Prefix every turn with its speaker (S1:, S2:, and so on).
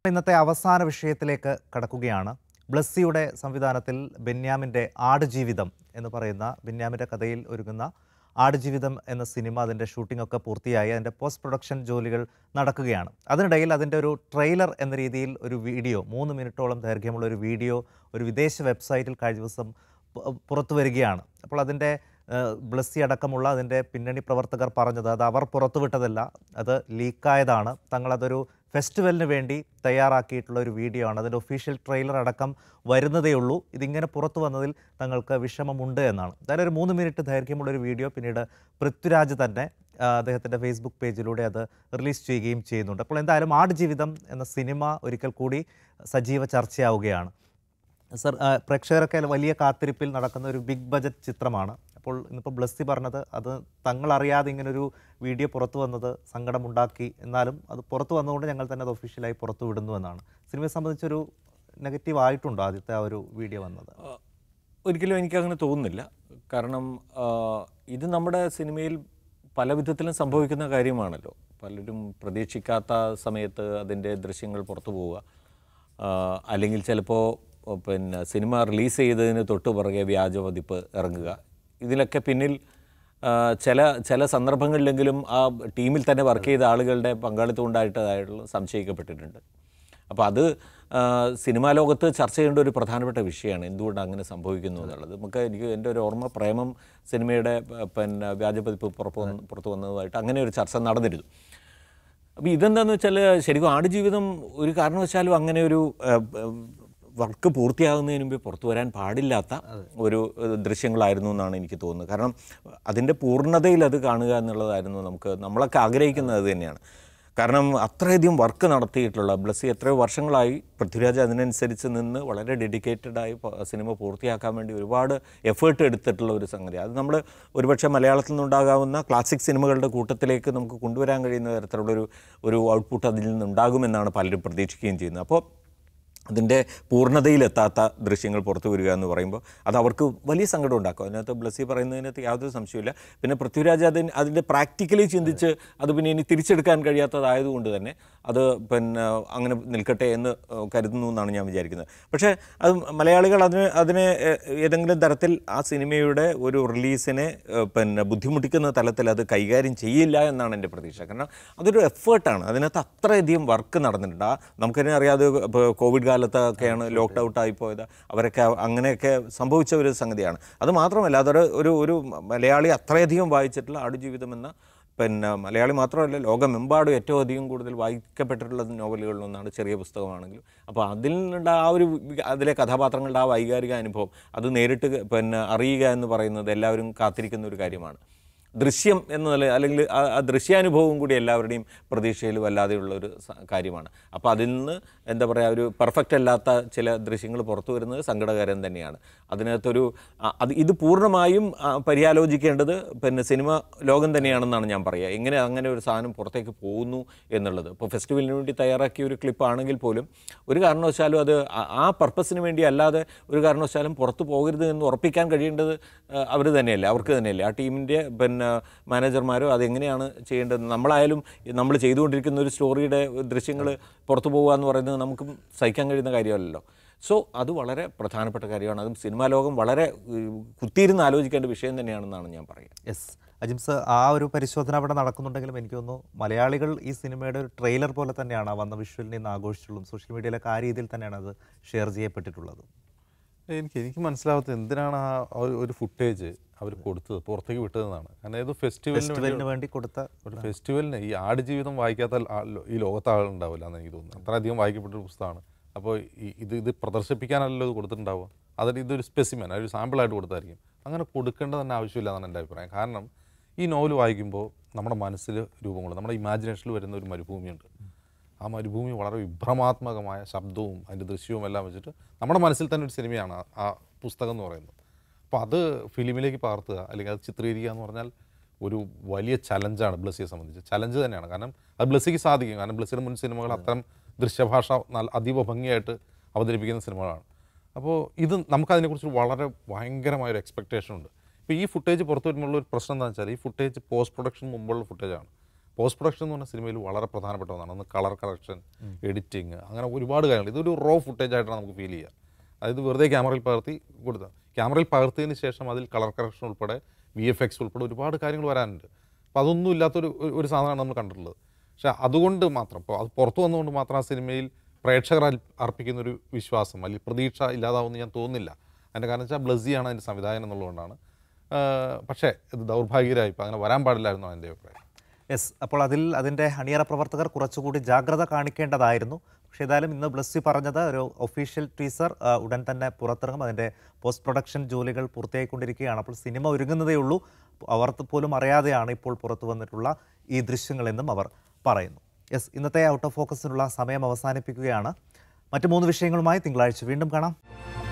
S1: ഇന്നത്തെ അവസാന വിഷയത്തിലേക്ക് കടക്കുകയാണ് ബ്ലസ്സിയുടെ സംവിധാനത്തിൽ ബെന്യാമിൻ്റെ ആടുജീവിതം എന്ന് പറയുന്ന ബെന്യാമിൻ്റെ കഥയിൽ ഒരുങ്ങുന്ന ആടുജീവിതം എന്ന സിനിമ അതിൻ്റെ ഷൂട്ടിംഗ് ഒക്കെ പൂർത്തിയായി അതിൻ്റെ പോസ്റ്റ് പ്രൊഡക്ഷൻ ജോലികൾ നടക്കുകയാണ് അതിനിടയിൽ അതിൻ്റെ ഒരു ട്രെയിലർ എന്ന രീതിയിൽ ഒരു വീഡിയോ മൂന്ന് മിനിറ്റോളം ദൈർഘ്യമുള്ള ഒരു വീഡിയോ ഒരു വിദേശ വെബ്സൈറ്റിൽ കഴിഞ്ഞ ദിവസം പു- പുറത്തു വരികയാണ് അപ്പോൾ അതിൻ്റെ ഏഹ്, ബ്ലസ്സി അടക്കമുള്ള അതിൻ്റെ പിന്നണി പ്രവർത്തകർ പറഞ്ഞത് അത് അവർ പുറത്തുവിട്ടതല്ല അത് ലീക്കായതാണ് തങ്ങളതൊരു ഫെസ്റ്റിവലിന് വേണ്ടി തയ്യാറാക്കിയിട്ടുള്ള ഒരു വീഡിയോ ആണ് അതിൻ്റെ ഒഫീഷ്യൽ ട്രെയിലർ അടക്കം വരുന്നതേ ഉള്ളൂ ഇതിങ്ങനെ പുറത്തു വന്നതിൽ തങ്ങൾക്ക് വിഷമമുണ്ട് എന്നാണ് എന്തായാലും ഒരു മൂന്ന് മിനിറ്റ് ദൈർഘ്യമുള്ള ഒരു വീഡിയോ പിന്നീട് പൃഥ്വിരാജ് തന്നെ ആ, അദ്ദേഹത്തിൻ്റെ ഫേസ്ബുക്ക് പേജിലൂടെ അത് റിലീസ് ചെയ്യുകയും ചെയ്യുന്നുണ്ട് അപ്പോൾ എന്തായാലും ആടുജീവിതം എന്ന സിനിമ ഒരിക്കൽ കൂടി സജീവ ചർച്ചയാവുകയാണ് സർ ആ, പ്രേക്ഷകരൊക്കെ വലിയ കാത്തിരിപ്പിൽ നടക്കുന്ന ഒരു ബിഗ് ബജറ്റ് ചിത്രമാണ് അപ്പോൾ ഇന്നിപ്പോൾ ബ്ലസ്സി പറഞ്ഞത് അത് തങ്ങളറിയാതെ ഇങ്ങനൊരു വീഡിയോ പുറത്തു വന്നത് സങ്കടമുണ്ടാക്കി എന്നാലും അത് പുറത്തു വന്നതുകൊണ്ട് ഞങ്ങൾ തന്നെ അത് ഒഫീഷ്യലായി പുറത്തു വിടുന്നു എന്നാണ് സിനിമയെ സംബന്ധിച്ചൊരു നെഗറ്റീവ് ആയിട്ടുണ്ടോ ആദ്യത്തെ ആ ഒരു വീഡിയോ വന്നത്
S2: ആ, ഒരിക്കലും എനിക്കങ്ങനെ തോന്നുന്നില്ല കാരണം ആ, ഇത് നമ്മുടെ സിനിമയിൽ പല വിധത്തിലും സംഭവിക്കുന്ന കാര്യമാണല്ലോ പലരും പ്രതീക്ഷിക്കാത്ത സമയത്ത് അതിൻ്റെ ദൃശ്യങ്ങൾ പുറത്തു പോവുക ആ, അല്ലെങ്കിൽ ചിലപ്പോൾ പിന്നെ സിനിമ റിലീസ് ചെയ്തതിന് തൊട്ട് പുറകെ വ്യാജ പതിപ്പ് ഇറങ്ങുക ഇതിലൊക്കെ പിന്നിൽ ആ, ചില ചില സന്ദർഭങ്ങളിലെങ്കിലും ആ ടീമിൽ തന്നെ വർക്ക് ചെയ്ത ആളുകളുടെ പങ്കാളിത്തം ഉണ്ടായിട്ടതായിട്ടുള്ള സംശയിക്കപ്പെട്ടിട്ടുണ്ട് അപ്പോൾ അത് ആ, സിനിമാ ലോകത്ത് ചർച്ച ചെയ്യേണ്ട ഒരു പ്രധാനപ്പെട്ട വിഷയമാണ് എന്തുകൊണ്ട് അങ്ങനെ സംഭവിക്കുന്നു എന്നുള്ളത് നമുക്ക് എനിക്ക് എൻ്റെ ഒരു ഓർമ്മ പ്രേമം സിനിമയുടെ പ- പിന്നെ വ്യാജപതിപ്പ് പുറത്ത് വന്ന് പുറത്ത് വന്നതുമായിട്ട് അങ്ങനെ ഒരു ചർച്ച നടന്നിരുന്നു അപ്പോൾ ഇതെന്താന്ന് വെച്ചാൽ ശരിക്കും ആടുജീവിതം ഒരു കാരണവശാലും അങ്ങനെ ഒരു വർക്ക് പൂർത്തിയാകുന്നതിന് മുമ്പേ പുറത്തു വരാൻ പാടില്ലാത്ത ഒരു ഏഹ്, ദൃശ്യങ്ങളായിരുന്നു എന്നാണ് എനിക്ക് തോന്നുന്നത് കാരണം അതിൻ്റെ പൂർണ്ണതയിൽ അത് കാണുക എന്നുള്ളതായിരുന്നു നമുക്ക് നമ്മളൊക്കെ ആഗ്രഹിക്കുന്നത് അത് തന്നെയാണ് കാരണം അത്രയധികം വർക്ക് നടത്തിയിട്ടുള്ള ബ്ലസ്സി എത്രയോ വർഷങ്ങളായി പൃഥ്വിരാജ് അതിനനുസരിച്ച് നിന്ന് വളരെ ഡെഡിക്കേറ്റഡായി സിനിമ പൂർത്തിയാക്കാൻ വേണ്ടി ഒരുപാട് എഫേർട്ട് എടുത്തിട്ടുള്ള ഒരു സംഗതി അത് നമ്മൾ ഒരുപക്ഷെ മലയാളത്തിൽ നിന്നുണ്ടാകാവുന്ന ക്ലാസിക് സിനിമകളുടെ കൂട്ടത്തിലേക്ക് നമുക്ക് കൊണ്ടുവരാൻ കഴിയുന്ന തരത്തിലുള്ളൊരു ഒരു ഔട്ട്പുട്ട് അതിൽ നിന്നുണ്ടാകുമെന്നാണ് പലരും പ്രതീക്ഷിക്കുകയും ചെയ്യുന്നത് അപ്പോൾ അതിൻ്റെ പൂർണ്ണതയിലെത്താത്ത ദൃശ്യങ്ങൾ പുറത്തു വരിക എന്ന് പറയുമ്പോൾ അത് അവർക്ക് വലിയ സങ്കടം ഉണ്ടാക്കും അതിനകത്ത് ബ്ലസ്സി പറയുന്നതിനകത്ത് യാതൊരു സംശയമില്ല പിന്നെ പൃഥ്വിരാജ് അതിന് അതിൻ്റെ പ്രാക്ടിക്കലി ചിന്തിച്ച് അത് പിന്നെ ഇനി തിരിച്ചെടുക്കാൻ കഴിയാത്തതായതുകൊണ്ട് തന്നെ അത് പിന്നെ അങ്ങനെ നിൽക്കട്ടെ എന്ന് കരുതുന്നു എന്നാണ് ഞാൻ വിചാരിക്കുന്നത് പക്ഷേ അത് മലയാളികൾ അതിന് അതിനെ ഏഹ്, ഏതെങ്കിലും തരത്തിൽ ആ സിനിമയുടെ ഒരു റിലീസിനെ ഏഹ്, പിന്നെ ബുദ്ധിമുട്ടിക്കുന്ന തലത്തിൽ അത് കൈകാര്യം ചെയ്യില്ല എന്നാണ് എൻ്റെ പ്രതീക്ഷ കാരണം അതൊരു എഫേർട്ടാണ് അതിനകത്ത് അത്രയധികം വർക്ക് നടന്നിട്ടുണ്ട് ആ നമുക്കതിനെ അറിയാതെ ഇപ്പോൾ കോവിഡ് കാലത്തൊക്കെയാണ് ലോക്ക് ഔട്ട് ആയിപ്പോയത് അവരൊക്കെ അങ്ങനെയൊക്കെ സംഭവിച്ച ഒരു സംഗതിയാണ് അത് മാത്രമല്ല അതൊരു ഒരു ഒരു മലയാളി അത്രയധികം വായിച്ചിട്ടുള്ള ആടുജീവിതം എന്ന പിന്നെ മലയാളി മാത്രമല്ല ലോകമെമ്പാടും ഏറ്റവും അധികം കൂടുതൽ വായിക്കപ്പെട്ടിട്ടുള്ള നോവലുകളിലൊന്നാണ് ചെറിയ പുസ്തകമാണെങ്കിലും അപ്പോൾ അതിൽ നിന്നുള്ള ആ ഒരു വി- അതിലെ കഥാപാത്രങ്ങളുടെ ആ വൈകാരിക അനുഭവം അത് നേരിട്ട് പിന്നെ അറിയുക എന്ന് പറയുന്നത് എല്ലാവരും കാത്തിരിക്കുന്ന ഒരു കാര്യമാണ് ദൃശ്യം എന്ന നില അല്ലെങ്കിൽ ആ ആ ദൃശ്യാനുഭവവും കൂടി എല്ലാവരുടെയും പ്രതീക്ഷയിൽ വല്ലാതെയുള്ള ഒരു സ- കാര്യമാണ് അപ്പോൾ അതിൽ നിന്ന് എന്താ പറയുക ഒരു പെർഫെക്റ്റ് അല്ലാത്ത ചില ദൃശ്യങ്ങൾ പുറത്തു വരുന്നത് സങ്കടകരം തന്നെയാണ് അതിനകത്തൊരു ആ, അത് ഇത് പൂർണ്ണമായും ആ, പര്യാലോചിക്കേണ്ടത് പിന്നെ സിനിമ ലോകം തന്നെയാണെന്നാണ് ഞാൻ പറയുക എങ്ങനെ അങ്ങനെ ഒരു സാധനം പുറത്തേക്ക് പോകുന്നു എന്നുള്ളത് ഇപ്പോൾ ഫെസ്റ്റിവലിന് വേണ്ടി തയ്യാറാക്കിയ ഒരു ക്ലിപ്പ് ആണെങ്കിൽ പോലും ഒരു കാരണവശാലും അത് ആ- ആ പർപ്പസിന് വേണ്ടി അല്ലാതെ ഒരു കാരണവശാലും പുറത്തു പോകരുത് എന്ന് ഉറപ്പിക്കാൻ കഴിയേണ്ടത് അവർ തന്നെയല്ലേ അവർക്ക് തന്നെയല്ലേ ആ ടീമിൻ്റെ പിന്നെ മാനേജർമാരോ അതെങ്ങനെയാണ് ചെയ്യേണ്ടത് നമ്മളായാലും നമ്മൾ ചെയ്തുകൊണ്ടിരിക്കുന്ന ഒരു സ്റ്റോറിയുടെ ദൃശ്യങ്ങൾ പുറത്തു പോകുക എന്ന് പറയുന്നത് നമുക്കും സഹിക്കാൻ കഴിയുന്ന കാര്യമല്ലല്ലോ സോ അത് വളരെ പ്രധാനപ്പെട്ട കാര്യമാണ് അതും സിനിമാ ലോകം വളരെ ഏഹ്, കുത്തിയിരുന്ന് ആലോചിക്കേണ്ട വിഷയം തന്നെയാണെന്നാണ് ഞാൻ പറയുക
S1: യെസ് അജിംസ് ആ ഒരു പരിശോധന അവിടെ നടക്കുന്നുണ്ടെങ്കിലും എനിക്ക് തോന്നുന്നു മലയാളികൾ ഈ സിനിമയുടെ ഒരു ട്രെയിലർ പോലെ തന്നെയാണ് ആ വന്ന വിഷ്വലിനെ ഇന്ന് ആഘോഷിച്ചുള്ളതും സോഷ്യൽ മീഡിയയിലൊക്കെ ആ രീതിയിൽ തന്നെയാണ് അത് ഷെയർ ചെയ്യപ്പെട്ടിട്ടുള്ളത്
S3: എനിക്ക് എനിക്ക് മനസ്സിലാവാത്തത് എന്തിനാണ് ആ ഒരു- ഒരു ഫുട്ടേജ് അവർ കൊടുത്തത് പുറത്തേക്ക് വിട്ടതെന്നാണ് കാരണം ഏത് ഫെസ്റ്റിവലിന്
S1: ഫെസ്റ്റിവലിന് വേണ്ടി കൊടുത്ത
S3: ഒരു ഫെസ്റ്റിവലിന് ഈ ആടുജീവിതം വായിക്കാത്ത ആ- ലോ- ഈ ലോകത്ത് ആളുണ്ടാവില്ല എന്ന് എനിക്ക് തോന്നുന്നു അത്രയധികം വായിക്കപ്പെട്ട ഒരു പുസ്തകമാണ് അപ്പോൾ ഈ ഇത് ഇത് പ്രദർശിപ്പിക്കാനല്ലല്ലോ ഇത് കൊടുത്തിട്ടുണ്ടാവുക അതിന് ഇതൊരു സ്പെസിമെൻ ഒരു സാമ്പിളായിട്ട് കൊടുത്തായിരിക്കും അങ്ങനെ കൊടുക്കേണ്ട തന്നെ ആവശ്യമില്ല എന്നാണ് എൻ്റെ അഭിപ്രായം കാരണം ഈ നോവൽ വായിക്കുമ്പോൾ നമ്മുടെ മനസ്സിൽ രൂപം കൊള്ളും നമ്മുടെ ഇമാജിനേഷനിൽ വരുന്ന ഒരു മരുഭൂമിയുണ്ട് ആ മരുഭൂമി വളരെ വിഭ്രമാത്മകമായ ശബ്ദവും അതിൻ്റെ ദൃശ്യവും എല്ലാം വെച്ചിട്ട് നമ്മുടെ മനസ്സിൽ തന്നെ ഒരു സിനിമയാണ് ആ- ആ പുസ്തകം എന്ന് പറയുന്നത് അപ്പോൾ അത് ഫിലിമിലേക്ക് പകർത്തുക അല്ലെങ്കിൽ അത് ചിത്രീകരിക്കുക എന്ന് പറഞ്ഞാൽ ഒരു വലിയ ചലഞ്ചാണ് ബ്ലസ്സിയെ സംബന്ധിച്ച് ചലഞ്ച് തന്നെയാണ് കാരണം അത് ബ്ലസ്സിക്ക് സാധിക്കും കാരണം ബ്ലസ്സിയുടെ മുൻ സിനിമകൾ അത്തരം ദൃശ്യഭാഷ നല്ല അതീവ ഭംഗിയായിട്ട് അവതരിപ്പിക്കുന്ന സിനിമകളാണ് അപ്പോൾ ഇത് നമുക്കതിനെക്കുറിച്ച് വളരെ ഭയങ്കരമായൊരു എക്സ്പെക്റ്റേഷൻ ഉണ്ട് ഇപ്പോൾ ഈ ഫുട്ടേജ് പുറത്തു വരുമ്പോൾ ഒരു പ്രശ്നം എന്താണെന്ന് വെച്ചാൽ ഈ ഫുട്ടേജ് പോസ്റ്റ് പ്രൊഡക്ഷൻ മുമ്പുള്ള ഫുട്ടേജാണ് പോസ്റ്റ് പ്രൊഡക്ഷൻ എന്ന് പറഞ്ഞ സിനിമയിൽ വളരെ പ്രധാനപ്പെട്ട ഒന്നാണ് ഒന്ന് കളർ കറക്ഷൻ എഡിറ്റിങ് അങ്ങനെ ഒരുപാട് കാര്യങ്ങൾ ഇതൊരു റോ ഫുട്ടേജ് ആയിട്ടാണ് നമുക്ക് ഫീൽ ചെയ്യുക അതായത് വെറുതെ ക്യാമറയിൽ പകർത്തി കൊടുത്ത ക്യാമറയിൽ പകർത്തിയതിന് ശേഷം അതിൽ കളർ കറക്ഷൻ ഉൾപ്പെടെ വി എഫ് എക്സ് ഉൾപ്പെടെ ഒരുപാട് കാര്യങ്ങൾ വരാനുണ്ട് അപ്പോൾ അതൊന്നും ഇല്ലാത്തൊരു ഒരു- ഒരു സാധനമാണ് നമ്മൾ കണ്ടിട്ടുള്ളത് പക്ഷേ അതുകൊണ്ട് മാത്രം ഇപ്പോൾ അത് പുറത്തു വന്നുകൊണ്ട് മാത്രം ആ സിനിമയിൽ പ്രേക്ഷകർ അൽ- അർപ്പിക്കുന്ന ഒരു വിശ്വാസം അല്ലെങ്കിൽ പ്രതീക്ഷ ഇല്ലാതാവുമെന്ന് ഞാൻ തോന്നുന്നില്ല അതിൻ്റെ കാരണം വെച്ചാൽ ബ്ലസ്സിയാണ് അതിൻ്റെ സംവിധായകൻ എന്നുള്ളതുകൊണ്ടാണ് ആ, പക്ഷേ ഇത് ദൗർഭാഗ്യരായി ഇപ്പോൾ അങ്ങനെ വരാൻ പാടില്ലായിരുന്നു എൻ്റെ അഭിപ്രായം
S1: യെസ് അപ്പോൾ അതിൽ അതിൻ്റെ അണിയറ പ്രവർത്തകർ കുറച്ചുകൂടി ജാഗ്രത കാണിക്കേണ്ടതായിരുന്നു പക്ഷേ ഏതായാലും ഇന്ന് ബ്ലസ്സി പറഞ്ഞത് ഒരു ഒഫീഷ്യൽ ടീസർ ഉടൻ തന്നെ പുറത്തിറങ്ങും അതിൻ്റെ പോസ്റ്റ് പ്രൊഡക്ഷൻ ജോലികൾ പൂർത്തിയായിക്കൊണ്ടിരിക്കുകയാണ് അപ്പോൾ സിനിമ ഒരുങ്ങുന്നതേ ഉള്ളൂ അവർ പോലും അറിയാതെയാണ് ഇപ്പോൾ പുറത്തു വന്നിട്ടുള്ള ഈ ദൃശ്യങ്ങളെന്നും അവർ പറയുന്നു യെസ് ഇന്നത്തെ ഔട്ട് ഓഫ് ഫോക്കസിനുള്ള സമയം അവസാനിപ്പിക്കുകയാണ് മറ്റ് മൂന്ന് വിഷയങ്ങളുമായി തിങ്കളാഴ്ച വീണ്ടും കാണാം